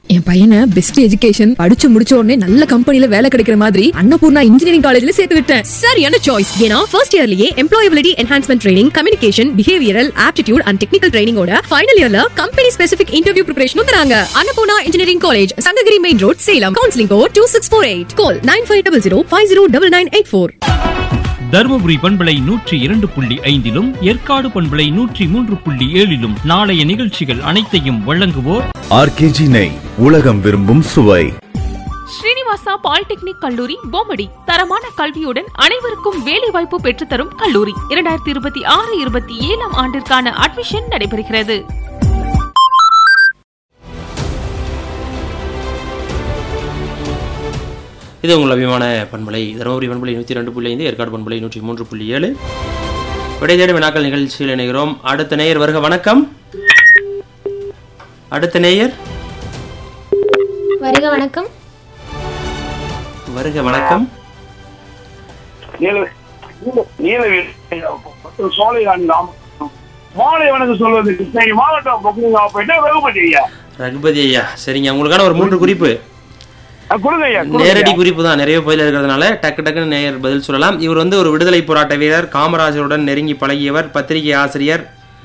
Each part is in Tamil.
என் பையனை பெஸ்ட் எஜுகேஷன் படிச்சு முடிச்ச உடனே நல்ல கம்பெனில வேலை கிடைக்கிற மாதிரி அன்னபூர்ணா இன்ஜினியரிங் காலேஜ்ல சேர்த்து விட்டேன் சரியான சாய்ஸ் ஏன்னா ஃபர்ஸ்ட் இயர்லயே employability enhancement training communication behavioural aptitude and technical ட்ரைனிங்கோட ஃபைனல் இயர்ல கம்பெனி ஸ்பெசிபிக் இன்டர்வியூ ப்ரிப்பரேஷனும் தராங்க Annapoorna engineering college Sankagiri main road Salem counselling code two six four eight call nine five double zero five zero double nine eight four Dharmapuri பண்பலை நூற்றி இரண்டு புள்ளி ஐந்திலும் ஏற்காடு பண்பலை நூற்றி மூன்று புள்ளி ஏழிலும் நாளைய நிகழ்ச்சிகள் அனைத்தையும் வழங்குவோர் ஆர்கேஜி நெய் உலகம் விரும்பும் சுவை ஸ்ரீனிவாசா பாலிடெக்னிக் கல்லூரி பொம்மடி தரமான கல்வியுடன் அனைவருக்கும் வேலைவாய்ப்பு பெற்றுத்தரும் கல்லூரி இரண்டாயிரத்தி இருபத்தி ஆறு இருபத்தி ஏழாம் ஆண்டிற்கான அட்மிஷன் நடைபெறுகிறது இது உங்கள் அபிமான பண்பலை தருமபுரி பண்பலை நூற்றி ரெண்டு புள்ளி ஐந்து ஏற்காடு பண்பலை நூற்றி மூன்று புள்ளி ஏழு விடை தேடும் வினாக்கள் நிகழ்ச்சியில் இணைகிறோம் அடுத்த நேயர் வருக வணக்கம் அடுத்த நேயர் வருக வணக்கம் வருக வணக்கம் நீல நீலகிரி மற்றும் சோலைகான் கிராமம் மாலை வணக்கம் சொல்வது கிருஷ்ணகிரி மாவட்டம் பொக்குங்காப்பேட்டை ரகுபதியா ரகுபதி ஐயா சரிங்க உங்களுக்கான ஒரு மூன்று குறிப்பு கொடுங்க ஐயா கொடுங்க நேரடி ஐயா. குறிப்பு தான் நிறைய பயில இருக்கிறதுனால டக்கு டக்குன்னு நேயர் பதில் சொல்லலாம் இவர் வந்து ஒரு விடுதலை போராட்ட வீரர் காமராஜருடன் நெருங்கி பழகியவர் பத்திரிகை ஆசிரியர்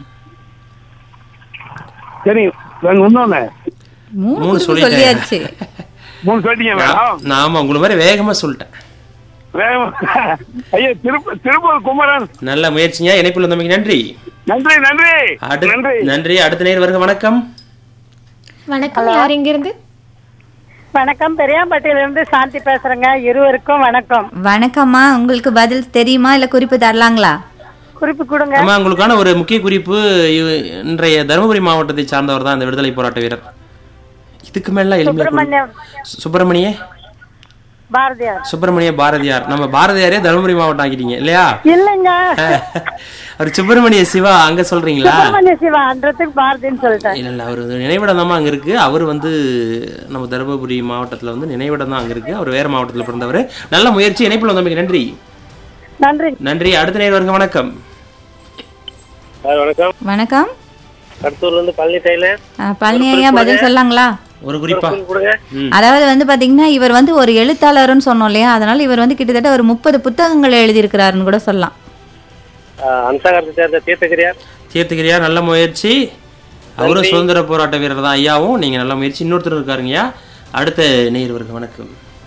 சரி நாங்க வந்தோன்னே மூணு மூணு சொல்லிட்டேன். சொல்லியாச்சு மூணு சொல்லிட்டீங்க மேடம் நான் ஆமா உங்களை மாதிரி வேகமா சொல்லிட்டேன் வேகம். ஐயா திருப்ப திருப்பூர் குமரன் நல்ல முயற்சிங்க இணைப்பில் வந்தமைக்கு நன்றி நன்றி நன்றி அடு- நன்றி நன்றி அடுத்த நேர் வருக வணக்கம் வணக்கம் யார் இங்கிருந்து வணக்கம் பெரியாம்பட்டியில இருந்து சாந்தி பேசுறேங்க இருவருக்கும் வணக்கம் வணக்கம்மா உங்களுக்கு பதில் தெரியுமா இல்ல குறிப்பு தரலாங்களா குறிப்பு கொடுங்க ஆமா உங்களுக்கான ஒரு முக்கிய குறிப்பு இவ- இன்றைய தருமபுரி மாவட்டத்தை சார்ந்தவர் தான் இந்த விடுதலை போராட்ட வீரர் இதுக்கு மேல எளிமையா கொடு. சுப்பிரமணியம் சு- சுப்பிரமணிய பாரதியார் சுப்பிரமணிய பாரதியார் நம்ம பாரதியாரே தருமபுரி மாவட்டம் ஆக்கிட்டீங்க இல்லையா இல்லைங்க அவர் சுப்பிரமணிய சிவா அங்க சொல்றீங்களா சுப்பிரமணிய சிவா அன்றதுக்கு பாரதின்னு சொல்லிட்டேன் இல்ல இல்ல அவர் வந்து நினைவிடம் தான் அங்க இருக்கு அவர் வந்து நம்ம தருமபுரி மாவட்டத்துல வந்து நினைவிடம் தான் அங்க இருக்கு அவர் வேற மாவட்டத்துல பிறந்தவர் நல்ல முயற்சி இணைப்பில் வந்தமைக்கு நன்றி நன்றி நன்றி அடுத்த நேர் வருங்க வணக்கம் வணக்கம் வணக்கம் கடத்தூர்ல இருந்து பழனி டெய்லர் அஹ், பழனி ஐயா பதில் சொல்லலாங்களா ஒரு குறிப்பா கொடுங்க ம். அதாவது வந்து பாத்தீங்கன்னா இவர் வந்து ஒரு எழுத்தாளர்னு சொன்னோம் இல்லையா அதனால இவர் வந்து கிட்டத்தட்ட ஒரு முப்பது புத்தகங்கள் எழுதியிருக்கிறாருன்னு கூட சொல்லலாம் அம்சாகரத்தை சேர்ந்த தீர்த்தகிரியார் தீர்த்துக்கிறியா நல்ல முயற்சி அவரும் சுதந்திர போராட்ட வீரர் தான் ஐயாவும் நீங்க நல்ல முயற்சி இன்னொருத்தர் இருக்காருங்கய்யா அடுத்த நேயர் வருக வணக்கம்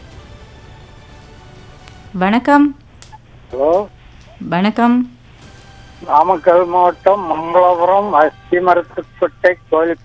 வணக்கம் ஹலோ வணக்கம் நாமக்கல் மாவட்டம் மங்களபுரம் அஸ்தி மரத்துக்கோட்டை கோழி